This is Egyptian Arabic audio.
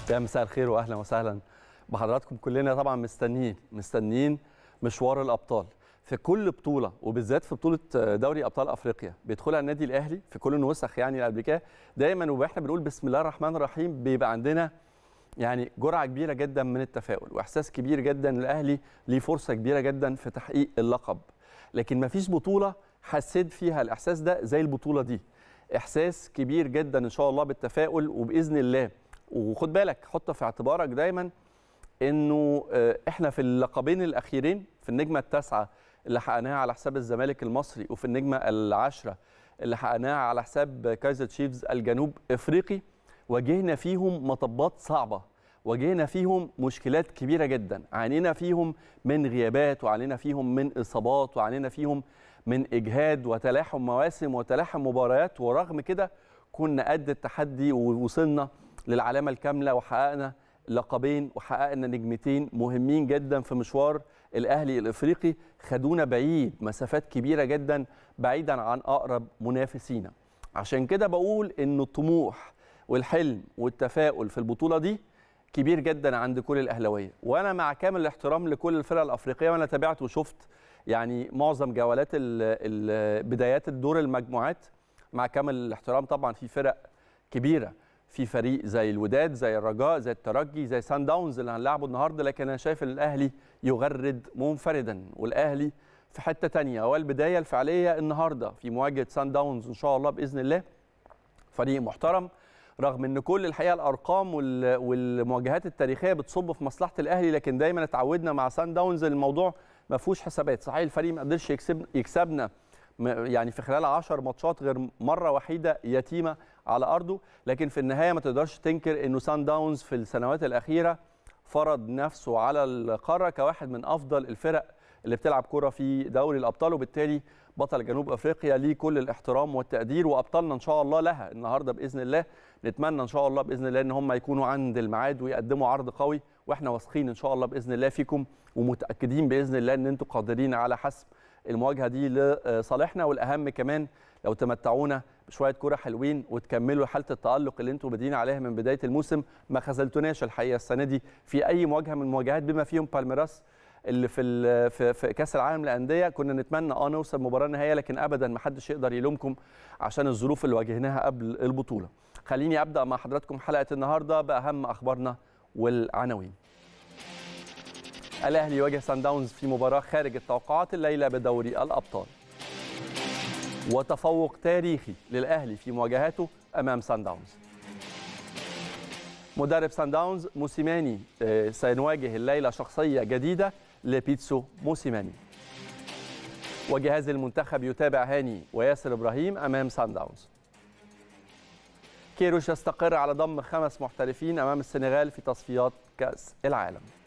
يا مساء الخير واهلا وسهلا بحضراتكم كلنا طبعا مستنيين مستنيين مشوار الابطال في كل بطوله وبالذات في بطوله دوري ابطال افريقيا بيدخلها النادي الاهلي في كل النسخ يعني اللي قبل كده دايما واحنا بنقول بسم الله الرحمن الرحيم بيبقى عندنا يعني جرعه كبيره جدا من التفاؤل واحساس كبير جدا الاهلي ليه فرصه كبيره جدا في تحقيق اللقب لكن ما فيش بطوله حسيت فيها الاحساس ده زي البطوله دي احساس كبير جدا ان شاء الله بالتفاؤل وباذن الله وخد بالك حط في اعتبارك دايما انه احنا في اللقبين الاخيرين في النجمه التاسعه اللي حققناها على حساب الزمالك المصري وفي النجمه العاشره اللي حققناها على حساب كايزر تشيفز الجنوب افريقي واجهنا فيهم مطبات صعبه واجهنا فيهم مشكلات كبيره جدا عانينا فيهم من غيابات وعانينا فيهم من اصابات وعانينا فيهم من اجهاد وتلاحم مواسم وتلاحم مباريات ورغم كده كنا قد التحدي ووصلنا للعلامه الكامله وحققنا لقبين وحققنا نجمتين مهمين جدا في مشوار الاهلي الافريقي خدونا بعيد مسافات كبيره جدا بعيدا عن اقرب منافسينا عشان كده بقول ان الطموح والحلم والتفاؤل في البطوله دي كبير جدا عند كل الاهلاويه وانا مع كامل الاحترام لكل الفرق الافريقيه وانا تابعت وشفت يعني معظم جولات بدايات الدور المجموعات مع كامل الاحترام طبعا في فرق كبيره في فريق زي الوداد زي الرجاء زي الترجي زي سان داونز اللي هنلعبه النهارده لكن انا شايف ان الاهلي يغرد منفردا والاهلي في حته ثانيه والبدايه الفعليه النهارده في مواجهه سان داونز ان شاء الله باذن الله فريق محترم رغم ان كل الحقيقه الارقام والمواجهات التاريخيه بتصب في مصلحه الاهلي لكن دايما اتعودنا مع سان داونز الموضوع ما فيهوش حسابات صحيح الفريق ما قدرش يكسب يكسبنا يعني في خلال 10 ماتشات غير مره وحيده يتيمه على ارضه لكن في النهايه ما تقدرش تنكر انه سان داونز في السنوات الاخيره فرض نفسه على القاره كواحد من افضل الفرق اللي بتلعب كره في دوري الابطال وبالتالي بطل جنوب افريقيا ليه كل الاحترام والتقدير وابطالنا ان شاء الله لها النهارده باذن الله نتمنى ان شاء الله باذن الله ان هم يكونوا عند الميعاد ويقدموا عرض قوي واحنا واثقين ان شاء الله باذن الله فيكم ومتاكدين باذن الله ان انتم قادرين على حسم المواجهه دي لصالحنا والاهم كمان لو تمتعونا بشويه كوره حلوين وتكملوا حاله التالق اللي انتم بادئين عليها من بدايه الموسم ما خذلتوناش الحقيقه السنه دي في اي مواجهه من المواجهات بما فيهم بالميراس اللي في في, في كاس العالم للانديه كنا نتمنى اه نوصل مباراه نهائيه لكن ابدا ما حدش يقدر يلومكم عشان الظروف اللي واجهناها قبل البطوله خليني ابدا مع حضراتكم حلقه النهارده باهم اخبارنا والعناوين الاهلي يواجه سان داونز في مباراه خارج التوقعات الليله بدوري الابطال وتفوق تاريخي للاهلي في مواجهاته امام سان داونز مدرب سان داونز موسيماني سنواجه الليله شخصيه جديده لبيتسو موسيماني وجهاز المنتخب يتابع هاني وياسر ابراهيم امام سان داونز كيروش يستقر على ضم خمس محترفين امام السنغال في تصفيات كاس العالم